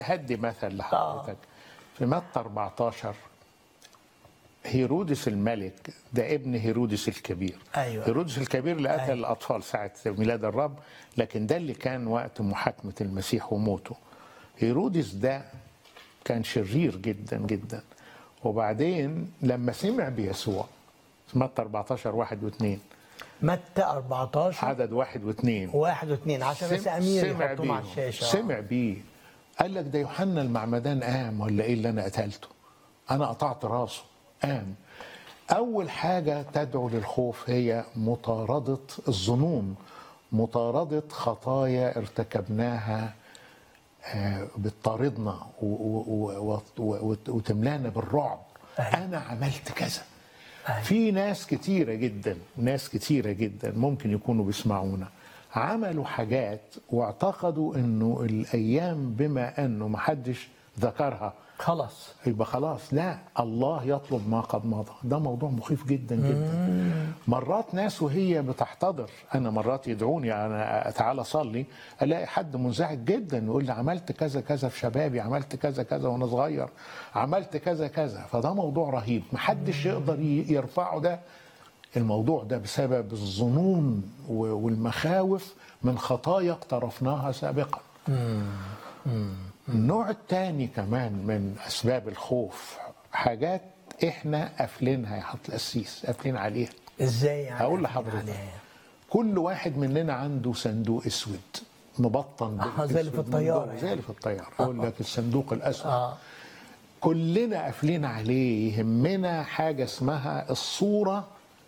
هدي مثل لحضرتك في متى 14 هيرودس الملك ده ابن هيرودس الكبير أيوة. هيرودس الكبير اللي قتل أيوة. الاطفال ساعه ميلاد الرب لكن ده اللي كان وقت محاكمه المسيح وموته هيرودس ده كان شرير جدا جدا وبعدين لما سمع بيسوع في متى 14 واحد واثنين متى 14 عدد واحد واثنين واحد واثنين عشان بس سم- امير سمع يحطوهم على بيه. الشاشه سمع بيه قال لك ده يوحنا المعمدان قام ولا ايه اللي انا قتلته انا قطعت راسه قام اول حاجه تدعو للخوف هي مطارده الظنون مطارده خطايا ارتكبناها آه، بتطاردنا و- و- و- و- وت- وتملانا بالرعب أيوة. انا عملت كذا أيوة. في ناس كتيرة جدا ناس كتيرة جدا ممكن يكونوا بيسمعونا عملوا حاجات واعتقدوا انه الايام بما انه محدش ذكرها خلاص يبقى خلاص لا الله يطلب ما قد مضى ده موضوع مخيف جدا جدا مرات ناس وهي بتحتضر انا مرات يدعوني انا تعالى صلي الاقي حد منزعج جدا يقول لي عملت كذا كذا في شبابي عملت كذا كذا وانا صغير عملت كذا كذا فده موضوع رهيب محدش يقدر ي- يرفعه ده الموضوع ده بسبب الظنون و- والمخاوف من خطايا اقترفناها سابقا النوع الثاني كمان من اسباب الخوف حاجات احنا قافلينها يا حضرة القسيس قافلين عليها ازاي يعني هقول قافلين لحضرتك عليها؟ كل واحد مننا عنده صندوق اسود مبطن آه، زي اللي في بالأسود من الطيارة جوه، يعني. زي اللي في الطياره يقول لك الصندوق الاسود اه كلنا قافلين عليه يهمنا حاجه اسمها الصوره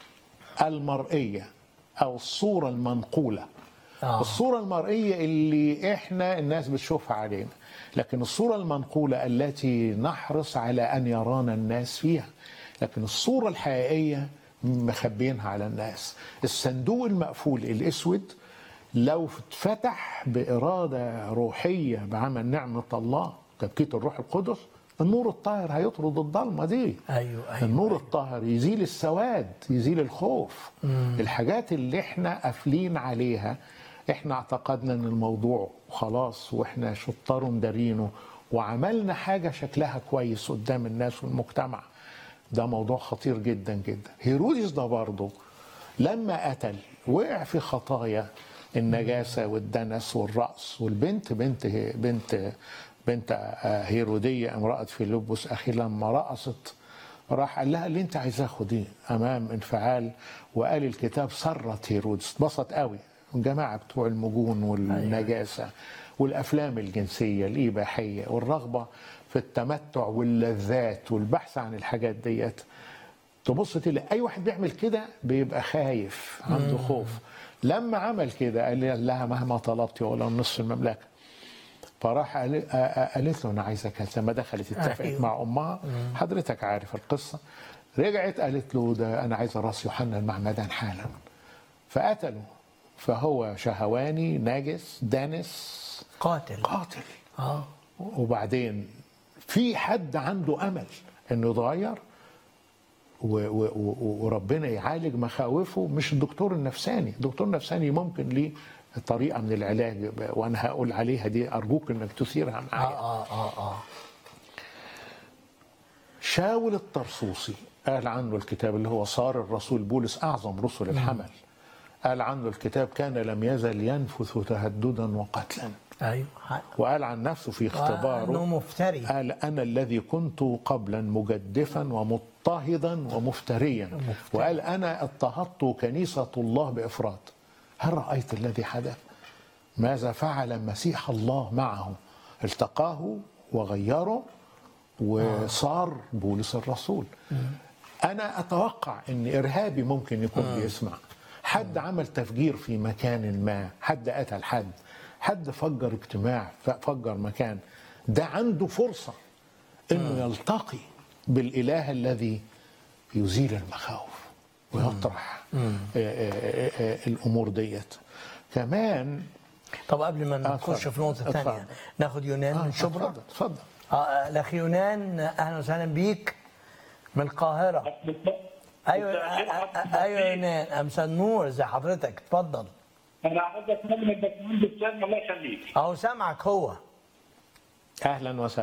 المرئيه او الصوره المنقوله آه. الصوره المرئيه اللي احنا الناس بتشوفها علينا لكن الصوره المنقوله التي نحرص على ان يرانا الناس فيها لكن الصوره الحقيقيه مخبينها على الناس الصندوق المقفول الاسود لو اتفتح باراده روحيه بعمل نعمه الله تبكيت الروح القدس النور الطاهر هيطرد الضلمه دي ايوه ايوه النور الطاهر يزيل السواد يزيل الخوف الحاجات اللي احنا قافلين عليها احنا اعتقدنا ان الموضوع خلاص واحنا شطار مدارينه وعملنا حاجه شكلها كويس قدام الناس والمجتمع ده موضوع خطير جدا جدا هيرودس ده برضه لما قتل وقع في خطايا النجاسه والدنس والرأس والبنت بنت بنت بنت آه، هيروديه امراه فيلبس اخي لما رقصت راح قال لها اللي انت عايزاه خديه امام انفعال وقال الكتاب سرت هيرودس اتبسط قوي الجماعه بتوع المجون والنجاسه والافلام الجنسيه الاباحيه والرغبه في التمتع واللذات والبحث عن الحاجات ديت تبص تلاقي اي واحد بيعمل كده بيبقى خايف عنده خوف لما عمل كده قال لها مهما طلبت ولا نصف المملكه فراح قال- آ- آ- قالت له انا عايزه كذا لما دخلت اتفقت أيوه. مع امها حضرتك عارف القصه رجعت قالت له ده انا عايزه راس يوحنا المعمدان حالا فقتله فهو شهواني نجس دانس قاتل قاتل اه وبعدين في حد عنده امل انه يتغير و- و- و- وربنا يعالج مخاوفه مش الدكتور النفساني الدكتور النفساني ممكن ليه طريقه من العلاج وانا هقول عليها دي ارجوك انك تثيرها اه معايا اه اه اه شاول الطرسوسي قال عنه الكتاب اللي هو صار الرسول بولس اعظم رسل الحمل قال عنه الكتاب كان لم يزل ينفث تهددا وقتلا ايوه حق. وقال عن نفسه في انه اختباره مفتري قال أنا الذي كنت قبلا مجدفا ومضطهدا ومفتريا وقال أنا اضطهدت كنيسة الله بإفراط هل رأيت الذي حدث ماذا فعل مسيح الله معه التقاه وغيره وصار بولس الرسول أنا أتوقع أن إرهابي ممكن يكون بيسمع حد عمل تفجير في مكان ما حد قتل حد حد فجر اجتماع ف- فجر مكان ده عنده فرصة انه يلتقي بالاله الذي يزيل المخاوف ويطرح آه، آه، آه، الامور ديت كمان طب قبل ما آه، نخش اتفضل. في نقطه اتفضل. ثانيه ناخد يونان آه، من شبرا اتفضل اتفضل اه الاخ يونان اهلا وسهلا بيك من القاهره ايوه آه، آه، آه، ايوه يونان امساء النور ازي حضرتك اتفضل انا عايز اتكلم الباشمهندس سامي الله يخليك اهو سامعك هو اهلا وسهلا